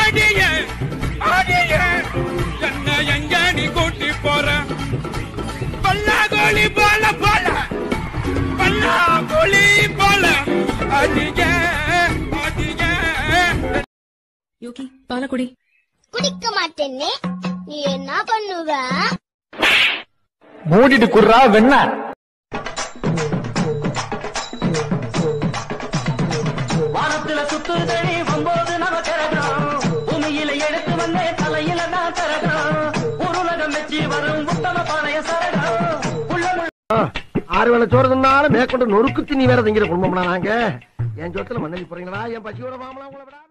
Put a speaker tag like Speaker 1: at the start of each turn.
Speaker 1: அடியே அடியே என்ன எங்க நீ கூட்டி போற பல்லாகோலி போல போல பல்லாகோலி போல அடியே அடியே
Speaker 2: யோகி பாலக்குடி
Speaker 3: குடிக்க மாட்டேன்னு நீ என்ன பண்ணுவ
Speaker 4: மூடிட்டு குர்ரா வெண்ண
Speaker 5: வானத்துல சுத்துதடி ஒன்பது நவ கரகம் பூமியில எடுத்து வந்தே தலையில தான் கரகம் உருளகம் வச்சு வரும் உத்தம பாளைய சரகம் உள்ள
Speaker 6: ஆறு வேளை சோறு தின்னாலும் மேற்கொண்டு நொறுக்கு திணி வேற திங்கிற குடும்பம்னா நாங்க என் சொத்துல மண்ணலி போறீங்களா என் பசியோட மாமலாம் உங்களை விடா